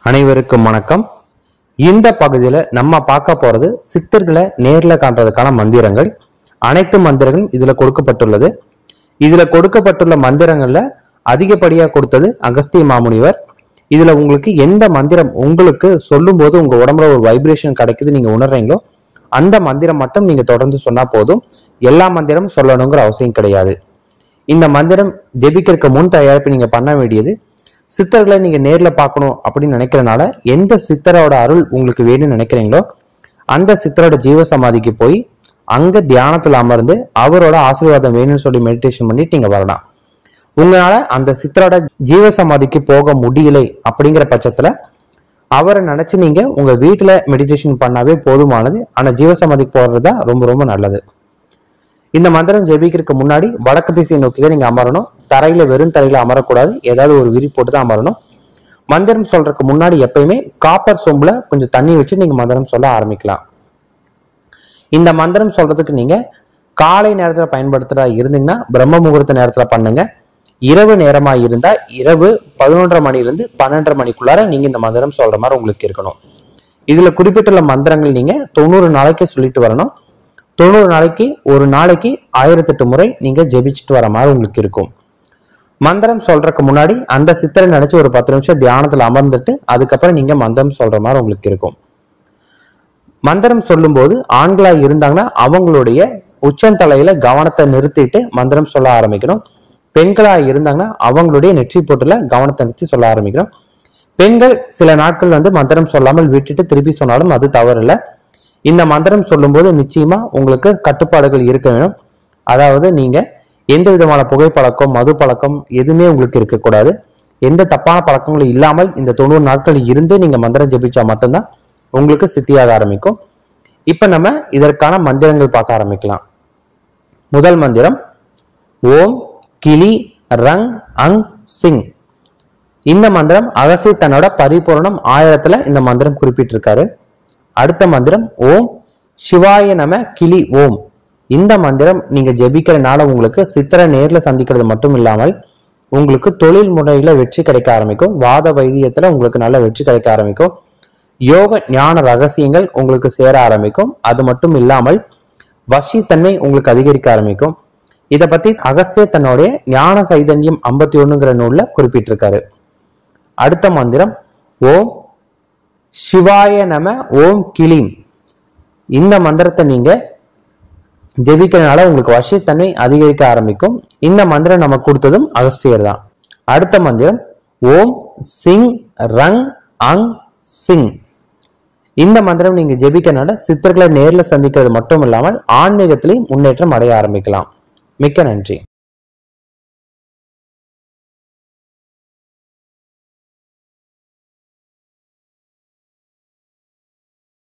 அனைவருக்கும் வணக்கம் இந்த பகுதியில நம்ம பார்க்க போறது சித்தர்களை நேர்ல காண்றதுக்கான மந்திரங்கள் அனைத்து மந்திரங்களும் இதுல கொடுக்கப்பட்டுள்ளது இதுல கொடுக்கப்பட்டுள்ள மந்திரங்கள்ல அதிகப்படியா கொடுத்தது அகஸ்திய மாமுனிவர் இதுல உங்களுக்கு எந்த மந்திரம் உங்களுக்கு சொல்லும் போது உங்க உடம்புல ஒரு வைப்ரேஷன் கிடைக்குது நீங்க உணர்றீங்களோ அந்த மந்திரம் மட்டும் நீங்க தொடர்ந்து சொன்னா போதும் எல்லா மந்திரமும் சொல்லணுங்கிற அவசியம் கிடையாது இந்த மந்திரம் ஜெபிக்கிறதுக்கு முன் தயாரிப்பு நீங்க பண்ண வேண்டியது சித்தர்களை நீங்க நேர்ல பார்க்கணும் அப்படின்னு நினைக்கிறனால எந்த சித்தரோட அருள் உங்களுக்கு வேணும்னு நினைக்கிறீங்களோ அந்த சித்தரோட ஜீவ சமாதிக்கு போய் அங்க தியானத்துல அமர்ந்து அவரோட ஆசீர்வாதம் வேணும்னு சொல்லி மெடிடேஷன் பண்ணிட்டு நீங்க வரலாம் உங்களால அந்த சித்தரோட ஜீவ சமாதிக்கு போக முடியலை அப்படிங்கிற பட்சத்துல அவரை நினைச்சு நீங்க உங்க வீட்டுல மெடிடேஷன் பண்ணாவே போதுமானது ஆனா ஜீவ சமாதிக்கு போறது தான் ரொம்ப ரொம்ப நல்லது இந்த மந்திரம் ஜெபிக்கிறதுக்கு முன்னாடி வடக்கு திசையை நோக்கி தான் நீங்க அமரணும் தரையில வெறும் தரையில அமரக்கூடாது ஏதாவது ஒரு விரி போட்டு தான் அமரணும் மந்திரம் சொல்றதுக்கு முன்னாடி எப்பயுமே காப்பர் சொம்புல கொஞ்சம் தண்ணி வச்சு நீங்க மந்திரம் சொல்ல ஆரம்பிக்கலாம் இந்த மந்திரம் சொல்றதுக்கு நீங்க காலை நேரத்துல பயன்படுத்துறதா இருந்தீங்கன்னா பிரம்ம முகூர்த்த நேரத்துல பண்ணுங்க இரவு நேரமா இருந்தா இரவு பதினொன்றரை மணில இருந்து பன்னெண்டரை மணிக்குள்ளார நீங்க இந்த மந்திரம் சொல்ற மாதிரி உங்களுக்கு இருக்கணும் இதுல குறிப்பிட்டுள்ள மந்திரங்கள் நீங்க தொண்ணூறு நாளைக்கு சொல்லிட்டு வரணும் தொண்ணூறு நாளைக்கு ஒரு நாளைக்கு ஆயிரத்தெட்டு முறை நீங்க ஜெபிச்சுட்டு வர மாதிரி உங்களுக்கு இருக்கும் மந்திரம் சொல்றதுக்கு முன்னாடி அந்த சித்தரை நினைச்சு ஒரு பத்து நிமிஷம் தியானத்துல அமர்ந்துட்டு அதுக்கப்புறம் நீங்க மந்திரம் சொல்ற மாதிரி உங்களுக்கு இருக்கும் மந்திரம் சொல்லும்போது ஆண்களா இருந்தாங்கன்னா அவங்களுடைய உச்சந்தலையில கவனத்தை நிறுத்திட்டு மந்திரம் சொல்ல ஆரம்பிக்கணும் பெண்களா இருந்தாங்கன்னா அவங்களுடைய நெற்றி போட்டுல கவனத்தை நிறுத்தி சொல்ல ஆரம்பிக்கணும் பெண்கள் சில நாட்கள் வந்து மந்திரம் சொல்லாமல் விட்டுட்டு திருப்பி சொன்னாலும் அது தவறில்லை இந்த மந்திரம் சொல்லும்போது நிச்சயமா உங்களுக்கு கட்டுப்பாடுகள் இருக்க வேணும் அதாவது நீங்க எந்த விதமான புகைப்பழக்கம் மது பழக்கம் எதுவுமே உங்களுக்கு இருக்கக்கூடாது எந்த தப்பான பழக்கங்களும் இல்லாமல் இந்த தொண்ணூறு நாட்கள் இருந்து நீங்க மந்திரம் ஜெபிச்சா மட்டும்தான் உங்களுக்கு சித்தியாக ஆரம்பிக்கும் இப்ப நம்ம இதற்கான மந்திரங்கள் பார்க்க ஆரம்பிக்கலாம் முதல் மந்திரம் ஓம் கிளி ரங் அங் சிங் இந்த மந்திரம் அகசி தன்னோட பரிபூரணம் ஆயிரத்துல இந்த மந்திரம் குறிப்பிட்டிருக்காரு அடுத்த மந்திரம் ஓம் சிவாய நம கிளி ஓம் இந்த மந்திரம் நீங்க ஜெபிக்கிறனால உங்களுக்கு சித்திரை நேர்ல சந்திக்கிறது மட்டும் இல்லாமல் உங்களுக்கு தொழில் முறையில வெற்றி கிடைக்க ஆரம்பிக்கும் வாத வைத்தியத்துல உங்களுக்கு நல்ல வெற்றி கிடைக்க ஆரம்பிக்கும் யோக ஞான ரகசியங்கள் உங்களுக்கு சேர ஆரம்பிக்கும் அது மட்டும் இல்லாமல் வசித்தன்மை உங்களுக்கு அதிகரிக்க ஆரம்பிக்கும் இத பத்தி அகஸ்தியர் தன்னுடைய ஞான சைதன்யம் ஐம்பத்தி ஒண்ணுங்கிற நூல்ல குறிப்பிட்டிருக்காரு அடுத்த மந்திரம் ஓம் சிவாய நம ஓம் கிளீம் இந்த மந்திரத்தை நீங்க ஜெபிக்கிறனால உங்களுக்கு வசித்தன்மை அதிகரிக்க ஆரம்பிக்கும் இந்த மந்திரம் நமக்கு கொடுத்ததும் அகஸ்தியர் தான் அடுத்த மந்திரம் ஓம் சிங் ரங் அங் சிங் இந்த மந்திரம் நீங்க ஜெபிக்கிறனால சித்தர்களை நேர்ல சந்திக்கிறது மட்டும் இல்லாமல் ஆன்மீகத்திலையும் முன்னேற்றம் அடைய ஆரம்பிக்கலாம் மிக்க நன்றி